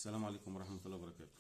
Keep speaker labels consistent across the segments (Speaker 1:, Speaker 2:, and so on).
Speaker 1: السلام عليكم ورحمة الله وبركاته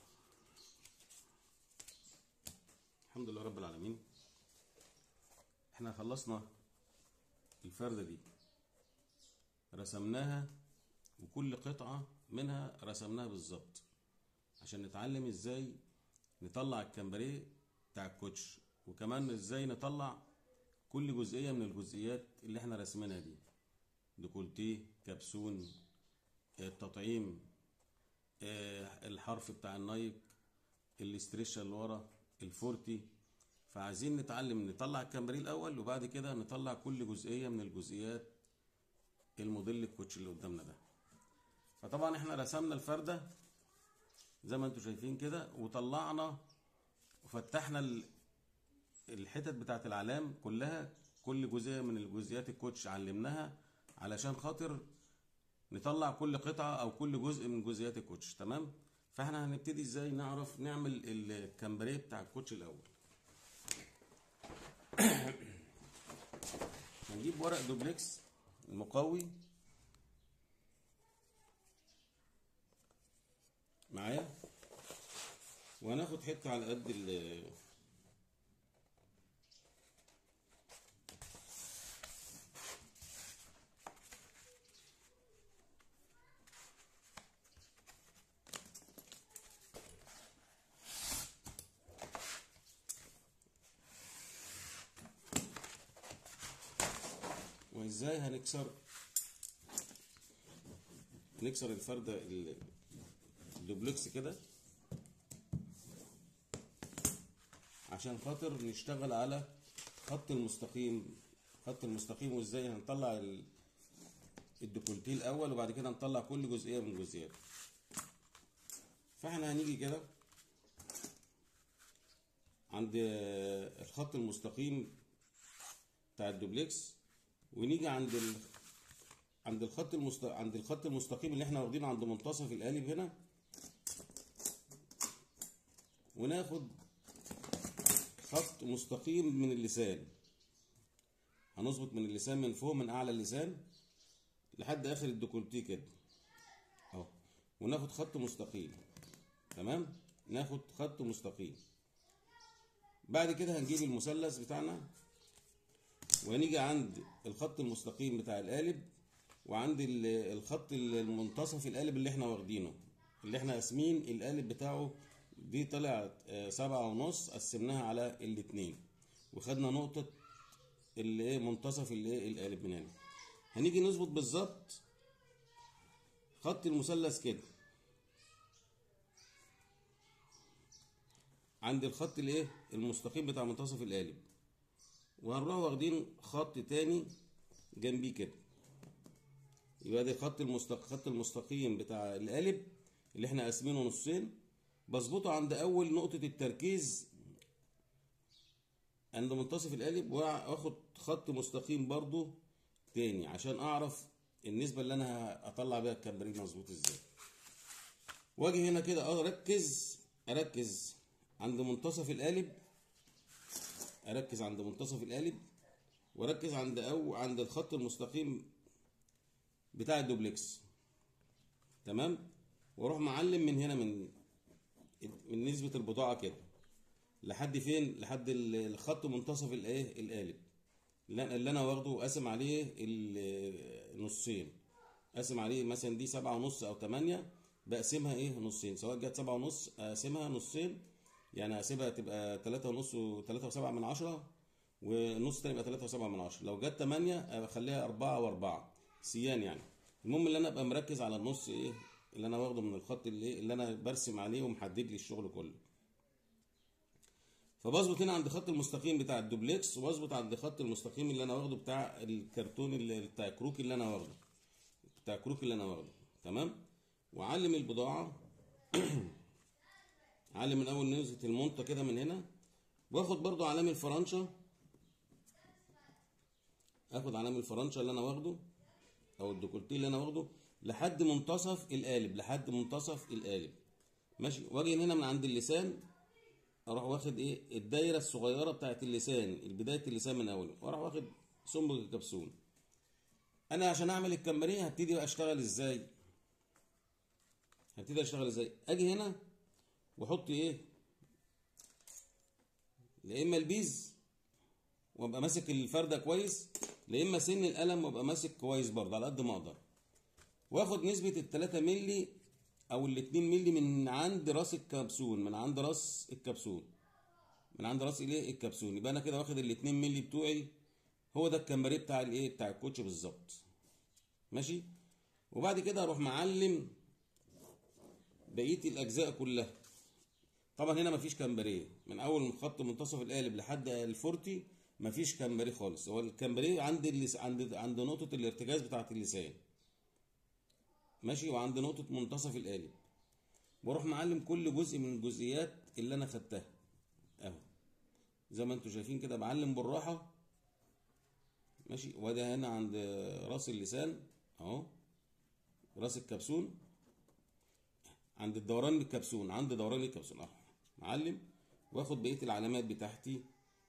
Speaker 1: الحمد لله رب العالمين احنا خلصنا الفردة دي رسمناها وكل قطعة منها رسمناها بالظبط عشان نتعلم ازاي نطلع الكامبريه بتاع الكوتش وكمان ازاي نطلع كل جزئية من الجزئيات اللي احنا رسمينها دي ديكولتيه كبسون التطعيم آه، الحرف بتاع النايك الاستريشة اللي ورا الفورتي فعايزين نتعلم نطلع الكامبريه الاول وبعد كده نطلع كل جزئية من الجزئيات الموديل الكوتش اللي قدامنا ده فطبعا احنا رسمنا الفردة زي ما انتم شايفين كده وطلعنا وفتحنا ال- الحتت بتاعت العلام كلها كل جزئية من الجزئيات الكوتش علمناها علشان خاطر نطلع كل قطعة أو كل جزء من جزئيات الكوتش تمام فاحنا هنبتدي ازاي نعرف نعمل الكامبريه بتاع الكوتش الأول هنجيب ورق دوبلكس المقوي معايا وهناخد حتة على قد ال وازاي هنكسر نكسر الفردة ال- الدوبلكس كده عشان خاطر نشتغل على خط المستقيم خط المستقيم وازاي هنطلع ال- الديكولتيه الاول وبعد كده نطلع كل جزئيه من الجزئيات فاحنا هنيجي كده عند الخط المستقيم بتاع الدوبلكس ونيجي عند ال... عند الخط المست... عند الخط المستقيم اللي احنا واخدينه عند منتصف القالب هنا وناخد خط مستقيم من اللسان هنظبط من اللسان من فوق من اعلى اللسان لحد اخر الديكولتيه كده اهو وناخد خط مستقيم تمام ناخد خط مستقيم بعد كده هنجيب المثلث بتاعنا ونيجي عند الخط المستقيم بتاع القالب وعند ال- الخط المنتصف القالب اللي احنا واخدينه اللي احنا قاسمين القالب بتاعه دي طلع آه، سبعة ونص قسمناها على الاتنين وخدنا نقطة اللي ايه منتصف اللي ايه القالب من هنا هنيجي نظبط بالظبط خط المثلث كده عند الخط الايه المستقيم بتاع منتصف القالب وهنروح واخدين خط تاني جنبيه كده يبقى ده خط المستق... خط المستقيم بتاع القالب اللي احنا قاسمينه نصين بظبطه عند اول نقطة التركيز عند منتصف القالب واخد خط مستقيم برضو تاني عشان اعرف النسبة اللي انا اطلع بيها الكامبرين مظبوط ازاي واجي هنا كده اركز اركز عند منتصف القالب اركز عند منتصف القالب واركز عند او عند الخط المستقيم بتاع الدوبلكس تمام واروح معلم من هنا من من نسبة البضاعة كده لحد فين لحد ال- الخط منتصف الايه القالب اللي أنا- اللي انا واخده قاسم عليه ال- النصين قاسم عليه مثلا دي سبعة ونص او تمانية بقسمها ايه نصين سواء جت سبعة ونص اقسمها نصين يعني اسيبها تبقى تلاتة ونص وتلاتة وسبعة من عشرة والنص التاني يبقى تلاتة وسبعة من عشرة لو جت تمانية اخليها أربعة وأربعة سيان يعني المهم اللي انا ابقى مركز على النص ايه اللي انا واخده من الخط اللي إيه؟ اللي انا برسم عليه ومحدد لي الشغل كله فبظبط هنا عند خط المستقيم بتاع الدوبلكس واظبط عند خط المستقيم اللي انا واخده بتاع الكرتون اللي بتاع الكروك اللي انا واخده بتاع الكروك اللي انا واخده تمام وعلم البضاعه علم من اول نزلة المنطة كده من هنا واخد برضو علامة الفرنشة اخد علامة الفرنشة اللي انا واخده او الديكولتيه اللي انا واخده لحد منتصف القالب لحد منتصف القالب ماشي واجي هنا من عند اللسان اروح واخد ايه الدايره الصغيره بتاعت اللسان بدايه اللسان من اوله واروح واخد سمبل الكبسون انا عشان اعمل الكمبريه هبتدي بقى اشتغل ازاي هبتدي اشتغل ازاي اجي هنا واحط ايه يا اما البيز وابقى ماسك الفرده كويس يا اما سن القلم وابقى ماسك كويس برضه على قد ما اقدر واخد نسبه ال 3 مللي او ال 2 مللي من عند راس الكبسون من عند راس الكبسون من عند راس الايه الكبسون يبقى انا كده واخد ال 2 مللي بتوعي هو ده الكمبريه بتاع الايه بتاع الكوتش بالظبط ماشي وبعد كده اروح معلم بقيه الاجزاء كلها طبعا هنا مفيش كمبريه من اول من خط منتصف القالب لحد الفورتي مفيش كمبريه خالص هو الكمبريه عند اللس... عند عند نقطه الارتكاز بتاعه اللسان ماشي وعند نقطه منتصف القالب بروح معلم كل جزء من الجزئيات اللي انا خدتها اهو زي ما انتم شايفين كده بعلم بالراحه ماشي وده هنا عند راس اللسان اهو راس الكبسون عند الدوران الكبسون عند دوران الكبسون اهو معلم واخد بقيه العلامات بتاعتي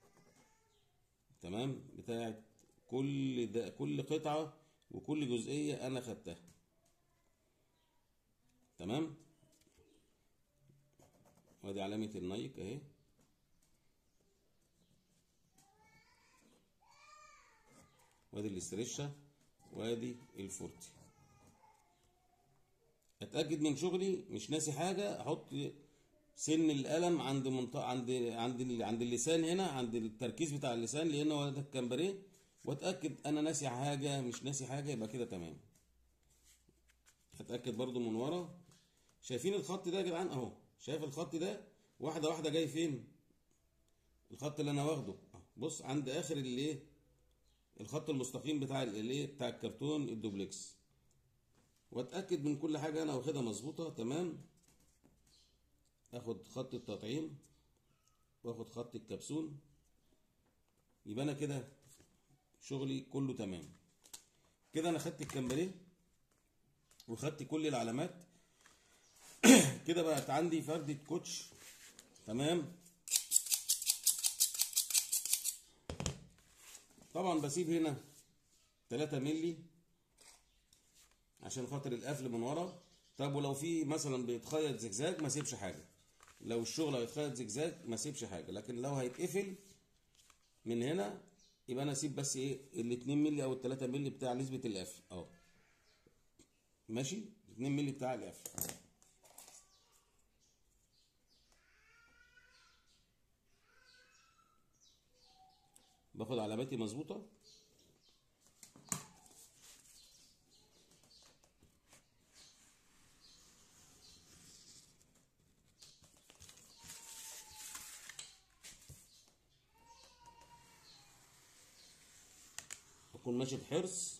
Speaker 1: تمام بتاعت كل ده كل قطعه وكل جزئيه انا خدتها تمام وادي علامه النايك اهي وادي الاستريشة وادي الفورتي اتاكد من شغلي مش ناسي حاجه احط سن القلم عند منطقه عند عند عند اللسان هنا عند التركيز بتاع اللسان لان هو ده الكمبريه واتاكد انا ناسي حاجه مش ناسي حاجه يبقى كده تمام اتاكد برضو من ورا شايفين الخط ده يا جدعان اهو شايف الخط ده واحده واحده جاي فين الخط اللي انا واخده بص عند اخر الايه الخط المستقيم بتاع الايه بتاع الكرتون الدوبلكس واتاكد من كل حاجه انا واخدها مظبوطه تمام اخد خط التطعيم واخد خط الكبسول يبقى انا كده شغلي كله تمام كده انا خدت الكمبريه وخدت كل العلامات كده بقت عندي فردة كوتش تمام طبعا بسيب هنا 3 مللي عشان خاطر القفل من ورا طب ولو في مثلا بيتخيط زجزاج ما سيبش حاجه لو الشغل هيتخيط زجزاج ما سيبش حاجه لكن لو هيتقفل من هنا يبقى انا اسيب بس ايه ال 2 مللي او ال 3 مللي بتاع نسبه القفل اهو ماشي 2 مللي بتاع القفل باخد علاماتي مظبوطه اكون ماشي بحرص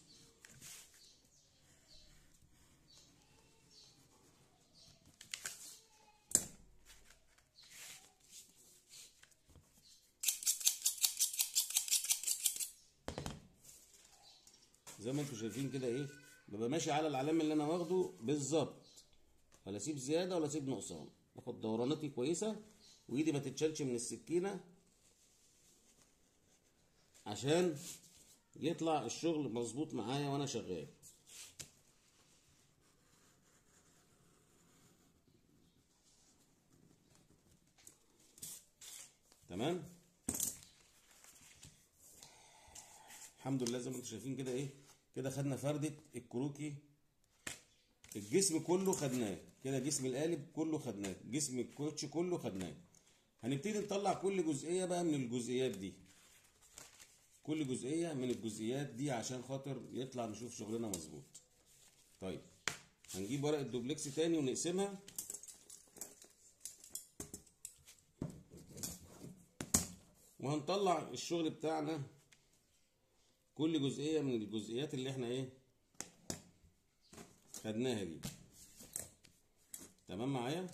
Speaker 1: زي ما انتم شايفين كده ايه ببقى ماشي على العلامه اللي انا واخده بالظبط ولا اسيب زياده ولا اسيب نقصان باخد دوراناتي كويسه وايدي ما تتشالش من السكينه عشان يطلع الشغل مظبوط معايا وانا شغال تمام الحمد لله زي ما انتم شايفين كده ايه كده خدنا فردة الكروكي الجسم كله خدناه كده جسم القالب كله خدناه جسم الكوتش كله خدناه هنبتدي نطلع كل جزئية بقى من الجزئيات دي كل جزئية من الجزئيات دي عشان خاطر يطلع نشوف شغلنا مظبوط طيب هنجيب ورقة دوبلكس تاني ونقسمها وهنطلع الشغل بتاعنا كل جزئية من الجزئيات اللي احنا ايه خدناها دي تمام معايا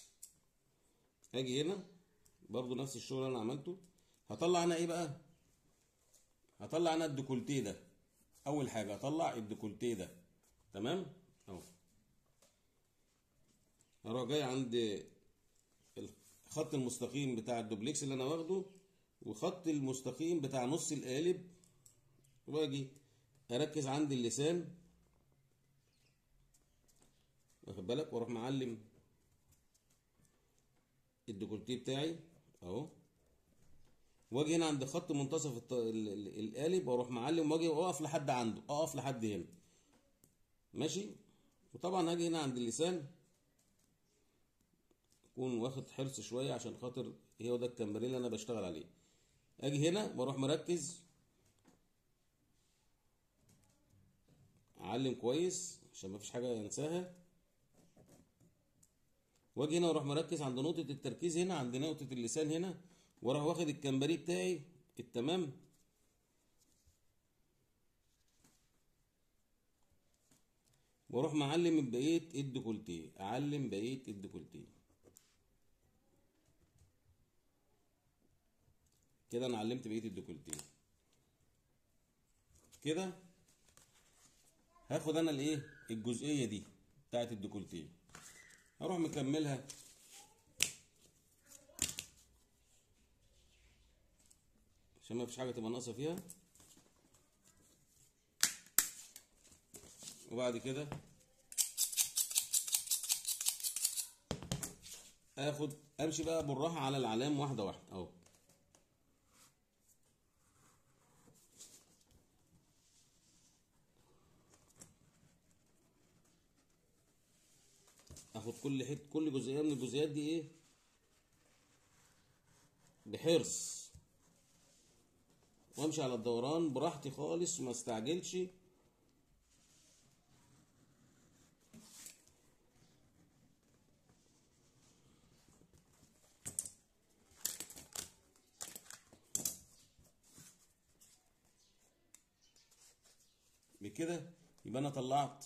Speaker 1: اجي هنا برضو نفس الشغل اللي انا عملته هطلع انا ايه بقى هطلع انا الديكولتيه ده اول حاجه هطلع الديكولتيه ده تمام اهو هروح جاي عند الخط المستقيم بتاع الدوبلكس اللي انا واخده وخط المستقيم بتاع نص القالب واجي اركز عند اللسان واخد بالك واروح معلم الديكولتيه بتاعي اهو واجي هنا عند خط منتصف الط- ال- ال- القالب واروح معلم واجي اقف لحد عنده اقف لحد هنا ماشي وطبعا هاجي هنا عند اللسان اكون واخد حرص شويه عشان خاطر هو ده الكمبرين اللي انا بشتغل عليه اجي هنا واروح مركز اعلم كويس عشان مفيش حاجه ينساها واجي هنا واروح مركز عند نقطه التركيز هنا عند نقطه اللسان هنا واروح واخد الكمبري بتاعي التمام واروح معلم بقيه الديكولتيه اعلم بقيه الديكولتيه كده انا علمت بقيه الديكولتيه كده هاخد انا الايه الجزئيه دي بتاعت الديكولتيه هروح مكملها عشان ما فيش حاجه تبقى ناقصه فيها وبعد كده اخد امشي بقى بالراحه على العلام واحده واحده اهو اخد كل حته كل جزئيه من الجزئيات دي ايه بحرص وامشي على الدوران براحتي خالص وما استعجلش بكده يبقى انا طلعت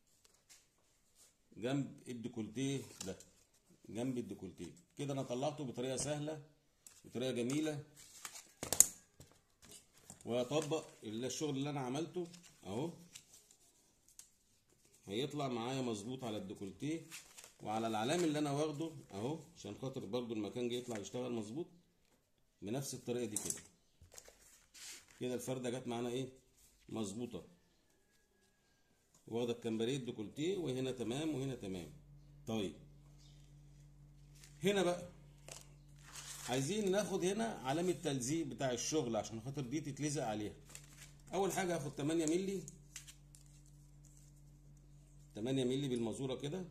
Speaker 1: جنب الديكولتيه ده جنب الديكولتيه كده انا طلعته بطريقه سهله بطريقه جميله واطبق الشغل اللي انا عملته اهو هيطلع معايا مظبوط على الديكولتيه وعلى العلام اللي انا واخده اهو عشان خاطر برضو المكان جه يطلع يشتغل مظبوط بنفس الطريقه دي كده كده الفرده جت معانا ايه مظبوطه واخده الكمبريه الديكولتيه وهنا تمام وهنا تمام طيب هنا بقى عايزين ناخد هنا علامة تلزيق بتاع الشغل عشان خاطر دي تتلزق عليها اول حاجة هاخد 8 مللي 8 مللي بالمزورة كده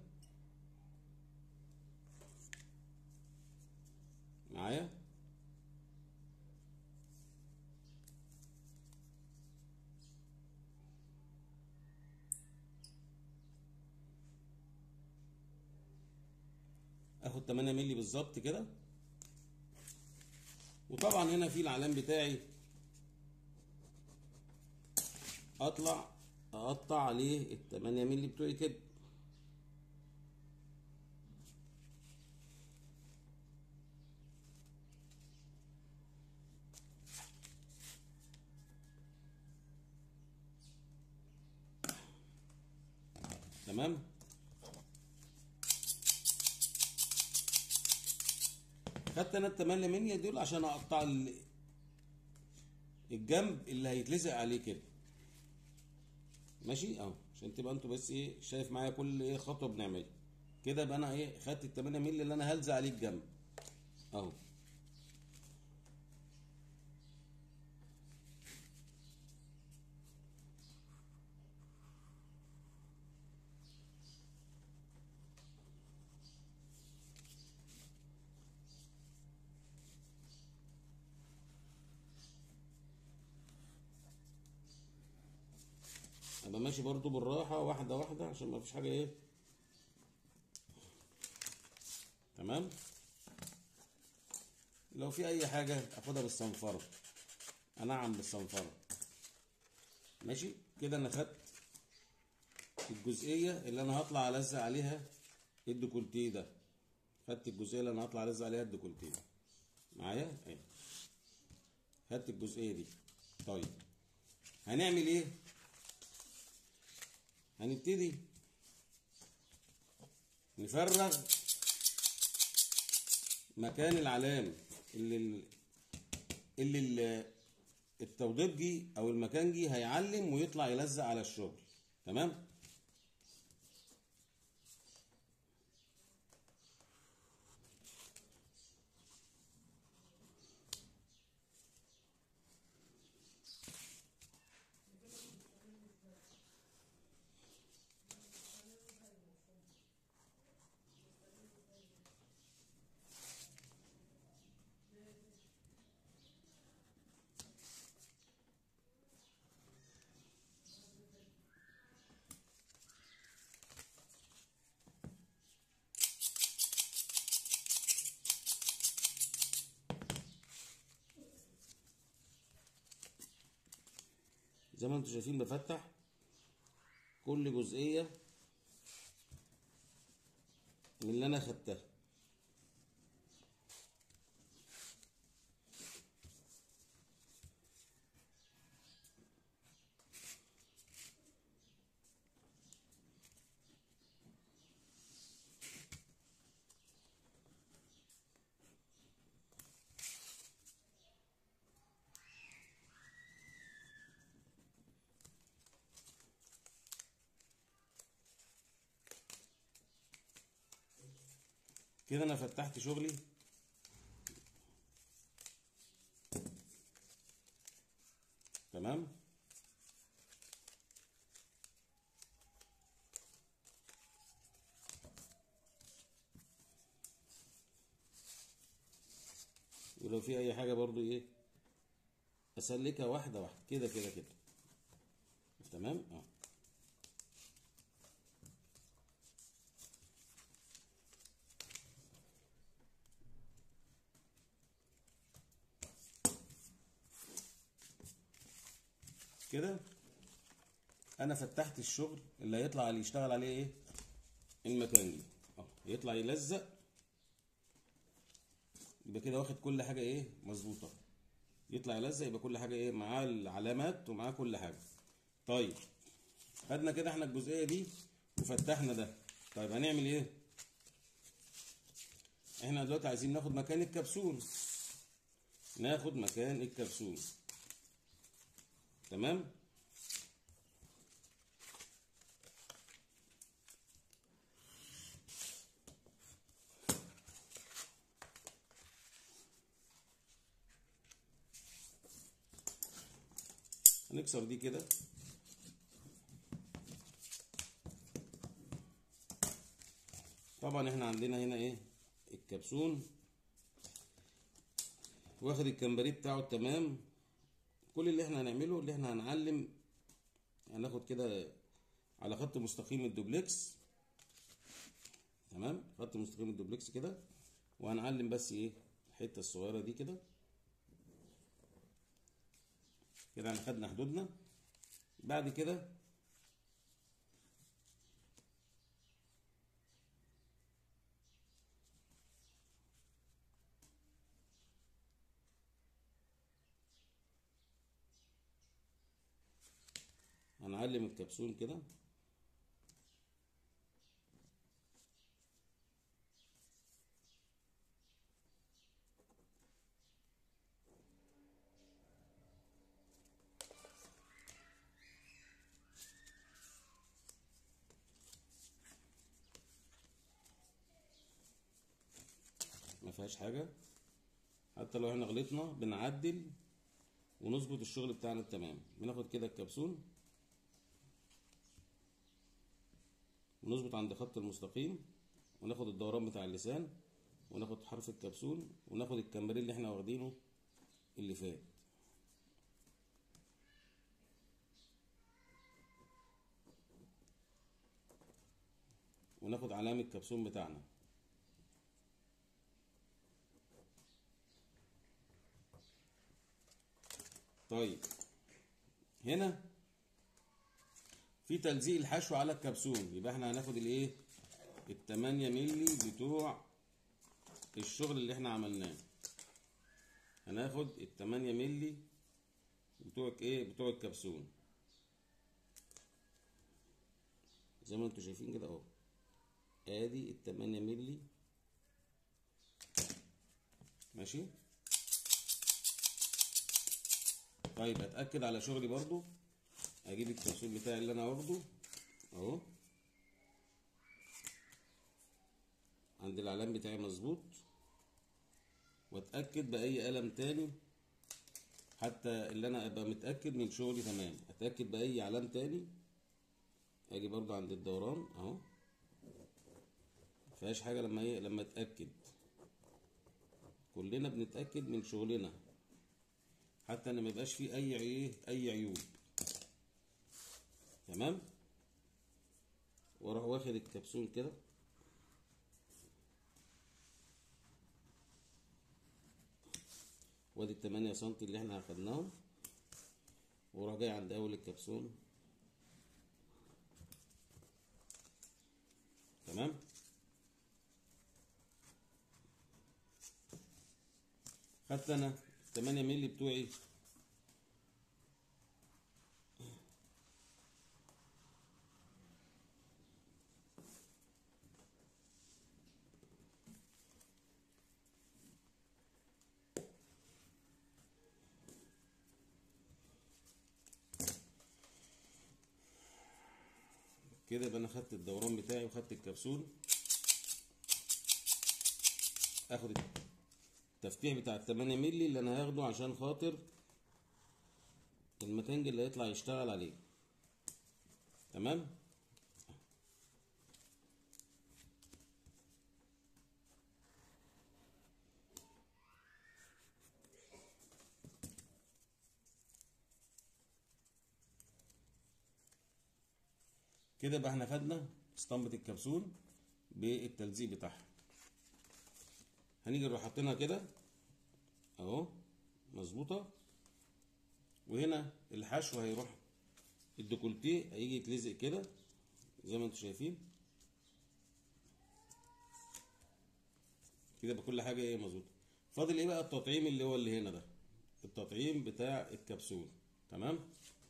Speaker 1: معايا اخد 8 مللي بالظبط كده وطبعا هنا في العلام بتاعي اطلع اقطع عليه ال 8 مللي بتوعي كده تمام خدت انا ال 8 مللي دول عشان اقطع ال- الجنب اللي هيتلزق عليه كده ماشي اهو عشان تبقى انتوا بس ايه شايف معايا كل ايه خطوه بنعملها كده يبقى انا ايه خدت ال 8 مللي اللي انا هلزق عليه الجنب اهو ابقى ماشي برضو بالراحه واحده واحده عشان ما فيش حاجه ايه تمام لو في اي حاجه اخدها بالصنفره انعم بالصنفره ماشي كده انا خدت الجزئيه اللي انا هطلع الزق عليها الديكولتيه ده خدت الجزئيه اللي انا هطلع الزق عليها الديكولتيه معايا اهي خدت الجزئيه دي طيب هنعمل ايه هنبتدي نفرغ مكان العلام اللي اللي ال- التوضيبجي او المكانجي هيعلم ويطلع يلزق على الشغل تمام زي ما انتم شايفين بفتح كل جزئية من اللي انا خدتها كده انا فتحت شغلي تمام ولو في اي حاجه برضو ايه اسلكها واحده واحده كده كده كده تمام اه كده انا فتحت الشغل اللي هيطلع عليه يشتغل عليه ايه المكان دي اه يطلع يلزق يبقى كده واخد كل حاجه ايه مظبوطه يطلع يلزق يبقى كل حاجه ايه معاه العلامات ومعاه كل حاجه طيب خدنا كده احنا الجزئيه دي وفتحنا ده طيب هنعمل ايه احنا دلوقتي عايزين ناخد مكان الكبسول ناخد مكان الكبسول تمام هنكسر دي كده طبعا احنا عندنا هنا ايه الكبسون واخد الكمبري بتاعه تمام كل اللي احنا هنعمله اللي احنا هنعلم هناخد كده على خط مستقيم الدوبلكس تمام خط مستقيم الدوبلكس كده وهنعلم بس ايه الحته الصغيره دي كده كده احنا خدنا حدودنا بعد كده هنعلم الكبسول كده ما فيهاش حاجة حتى لو احنا غلطنا بنعدل ونظبط الشغل بتاعنا التمام بناخد كده الكبسول ونظبط عند خط المستقيم وناخد الدوران بتاع اللسان وناخد حرف الكبسول وناخد الكمبري اللي احنا واخدينه اللي فات وناخد علامة الكبسول بتاعنا طيب هنا في تلزيق الحشو على الكبسول يبقى احنا هناخد الايه التمانية ملي بتوع الشغل اللي احنا عملناه هناخد التمانية ملي بتوع ايه بتوع الكبسول زي ما انتوا شايفين كده اهو ادي التمانية ملي ماشي طيب اتاكد على شغلي برضو اجيب الكبسول بتاعي اللي انا واخده اهو عند العلام بتاعي مظبوط واتاكد باي قلم تاني حتى اللي انا ابقى متاكد من شغلي تمام اتاكد باي علام تاني اجي برضو عند الدوران اهو مفيهاش حاجه لما ايه لما اتاكد كلنا بنتاكد من شغلنا حتى ان ما يبقاش فيه اي ايه اي عيوب تمام واروح واخد الكبسول كده وادي التمانية سنتي اللي احنا اخدناهم وراح جاي عند اول الكبسول تمام خدت انا 8 مللي بتوعي كده يبقى انا خدت الدوران بتاعي وخدت الكبسول اخد التفتيح بتاع ال 8 مللي اللي انا هاخده عشان خاطر المكانج اللي هيطلع يشتغل عليه تمام كده يبقى احنا خدنا اسطمبة الكبسول بالتلزيق بتاعها هنيجي نروح حاطينها كده اهو مظبوطة وهنا الحشو هيروح الديكولتيه هيجي يتلزق كده زي ما انتم شايفين كده بكل حاجة ايه مظبوطة فاضل ايه بقى التطعيم اللي هو اللي هنا ده التطعيم بتاع الكبسول تمام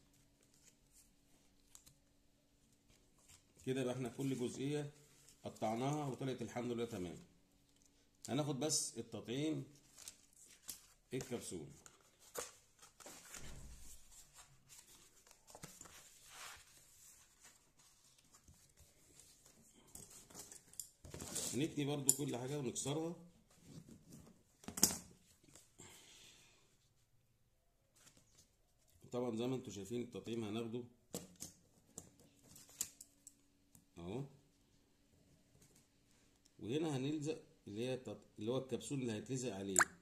Speaker 1: كده يبقى احنا كل جزئية قطعناها وطلعت الحمد لله تمام هناخد بس التطعيم الكبسول هنتني برضو كل حاجة ونكسرها طبعا زي ما انتم شايفين التطعيم هناخده اهو وهنا هنلزق اللي هي التط... اللي هو الكبسول اللي هيتلزق عليه